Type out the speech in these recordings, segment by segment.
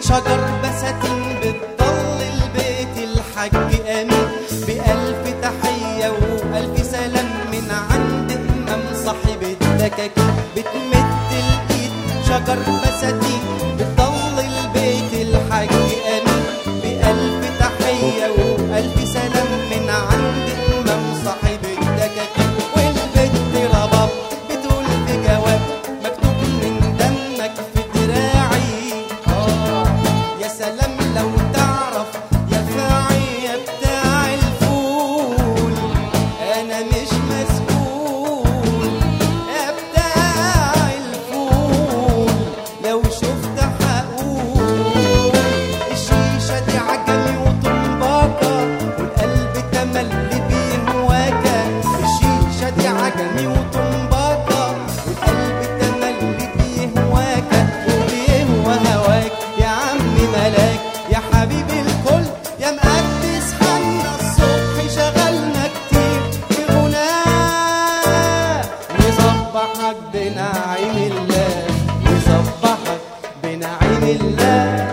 شجر بساتين بتضل البيت الحاج امين بألف تحية وألف سلام من عند إمام صاحب الدكاكين بتمد الإيد شجر بساتين بتضل البيت الحاج امين بألف تحية وألف سلام من عند إمام صاحب الدكاكين والبت رباب بتقول في جواب مكتوب من دمك في دراعي آه يا سلام لو تعرف يا فاعي يا بتاع الفول انا مش مسؤول يا بتاع الفول لو شفت هقول الشيشة دي عجمي وطنباكة والقلب تملي بيهواكا الشيشة دي عجمي وطنباكة والقلب تملي بيهواكا وبيهوى هواك يا عم ملاك يا حبيب الكل يا مقدس حنا الصبح شغلنا كتير في غناه نصبحك بنعيم الله نصبحك بنعيم الله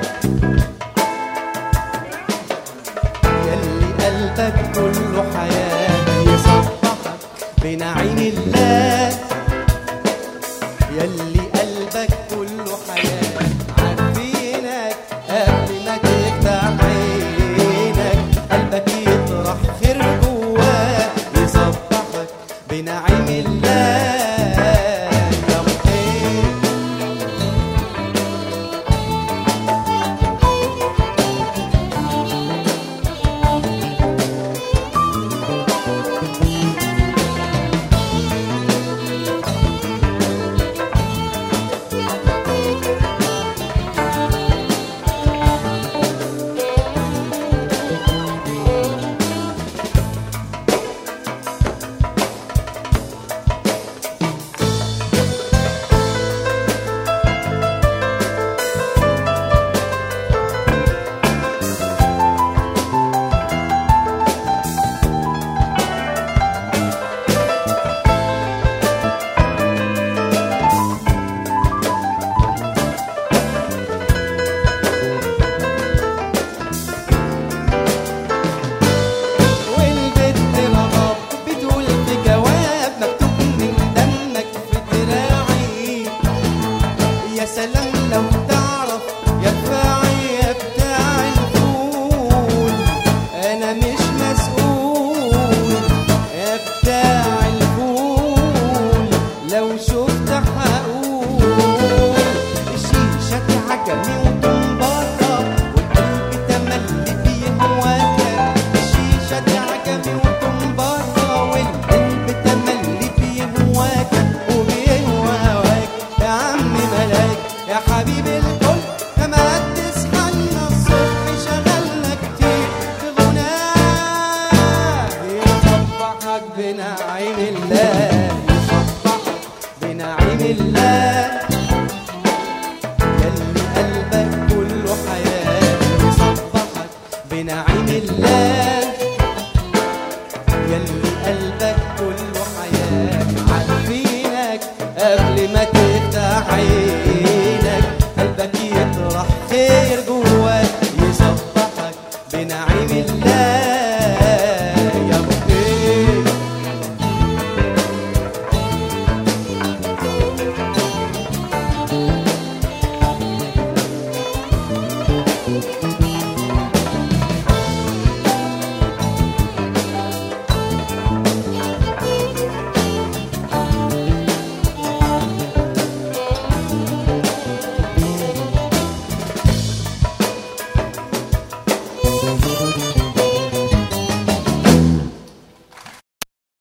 يلي قلبك كله حياة يصبحك بنعيم الله يلي قلبك كله حياة عارفينك قبل ما تفتح عينك قلبك يطرح خير جواه يصبحك بنعيم الله يا محيط والبت رغب بتقول في جواب مكتوب من دمك في دراعي يا سلام لو تعرف يا فاعي يا بتاع الفول انا مش مسؤول يا بتاع الفول لو شفت هقول الشيشة دي عجمي وطنباطة والقلب تملي بيهواكا الشيشة دي عجمي وطنباطة والقلب تملي بيهواكا وبيهوى هواك يا عم ملاك يا حبيب الكل يا مقدس حنا الصبح شغلنا كتير في غناه يصبحك بنعيم الله يصبحك بنعيم الله يلي قلبك كله حياة يصبحك بنعيم الله يلي قلبك كله حياة عارفينك قبل ما